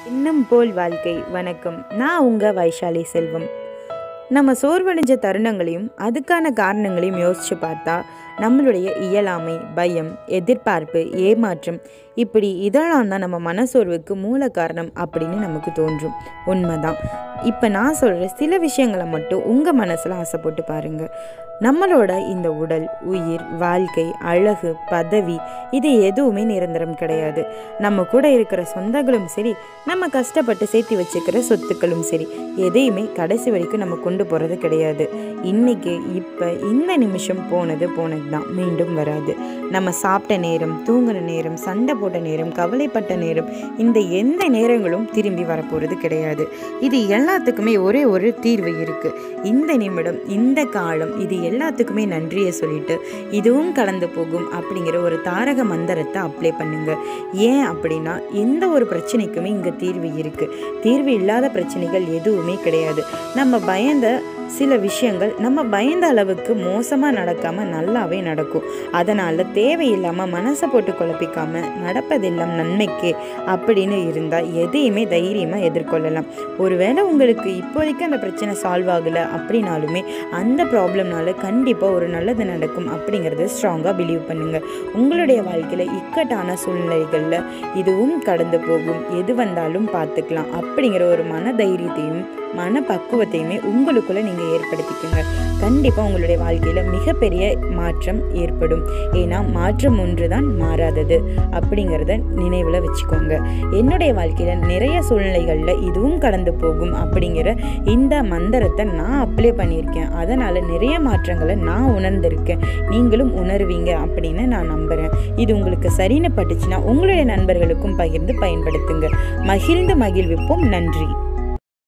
எண்ணம் போல் வாழ்க்கை வணக்கம் நான் உங்கள் வைஷாலி செல்வம் நம்ம சோர்வடைஞ்ச தருணங்களையும் அதுக்கான காரணங்களையும் யோசித்து பார்த்தா நம்மளுடைய இயலாமை பயம் எதிர்பார்ப்பு ஏமாற்றம் இப்படி இதெல்லாம் தான் நம்ம மனசோர்வுக்கு மூல காரணம் அப்படின்னு நமக்கு தோன்றும் உண்மைதான் இப்போ நான் சொல்கிற சில விஷயங்களை மட்டும் உங்கள் மனசில் ஆசைப்பட்டு பாருங்கள் நம்மளோட இந்த உடல் உயிர் வாழ்க்கை அழகு பதவி இது எதுவுமே நிரந்தரம் கிடையாது நம்ம கூட இருக்கிற சொந்தங்களும் சரி நம்ம கஷ்டப்பட்டு சேர்த்து வச்சுக்கிற சொத்துக்களும் சரி எதையுமே கடைசி வரைக்கும் நம்ம கொண்டு போகிறது கிடையாது இன்னைக்கு இப்போ இந்த நிமிஷம் போனது போனது தான் மீண்டும் வராது நம்ம சாப்பிட்ட நேரம் தூங்கின நேரம் சண்டை போட்ட நேரம் கவலைப்பட்ட நேரம் இந்த எந்த நேரங்களும் திரும்பி வரப்போகிறது கிடையாது இது எல்லாத்துக்குமே ஒரே ஒரு தீர்வு இருக்குது இந்த நிமிடம் இந்த காலம் இது எல்லாத்துக்குமே நன்றியை சொல்லிட்டு இதுவும் கடந்து போகும் அப்படிங்கிற ஒரு தாரக மந்திரத்தை அப்ளை பண்ணுங்க ஏன் அப்படின்னா எந்த ஒரு பிரச்சனைக்குமே இங்கே தீர்வு இருக்குது தீர்வு இல்லாத பிரச்சனைகள் எதுவுமே கிடையாது நம்ம பயந்த சில விஷயங்கள் நம்ம பயந்த அளவுக்கு மோசமாக நடக்காமல் நல்லாவே நடக்கும் அதனால் தேவையில்லாமல் மனசை போட்டு குழப்பிக்காம நடப்பதெல்லாம் நன்மைக்கு அப்படின்னு இருந்தால் எதையுமே தைரியமாக எதிர்கொள்ளலாம் ஒருவேளை உங்களுக்கு இப்போதைக்கு அந்த பிரச்சனை சால்வ் ஆகலை அப்படின்னாலுமே அந்த ப்ராப்ளம்னால கண்டிப்பாக ஒரு நல்லது நடக்கும் அப்படிங்கிறத ஸ்ட்ராங்காக பிலீவ் பண்ணுங்கள் உங்களுடைய வாழ்க்கையில் இக்கட்டான சூழ்நிலைகளில் இதுவும் கடந்து போகும் எது வந்தாலும் பார்த்துக்கலாம் அப்படிங்கிற ஒரு மன தைரியத்தையும் மன பக்குவத்தையுமே உங்களுக்குள்ளே நீங்கள் ஏற்படுத்திக்கோங்க கண்டிப்பாக உங்களுடைய வாழ்க்கையில் மிகப்பெரிய மாற்றம் ஏற்படும் ஏன்னா மாற்றம் ஒன்று தான் மாறாதது அப்படிங்கிறத நினைவில் வச்சுக்கோங்க என்னுடைய வாழ்க்கையில் நிறைய சூழ்நிலைகளில் இதுவும் கடந்து போகும் அப்படிங்கிற இந்த மந்திரத்தை நான் அப்ளை பண்ணியிருக்கேன் அதனால் நிறைய மாற்றங்களை நான் உணர்ந்திருக்கேன் நீங்களும் உணர்வீங்க அப்படின்னு நான் நம்புகிறேன் இது உங்களுக்கு சரின்னு பட்டுச்சுன்னா உங்களுடைய நண்பர்களுக்கும் பகிர்ந்து பயன்படுத்துங்க மகிழ்ந்து மகிழ்விப்போம் நன்றி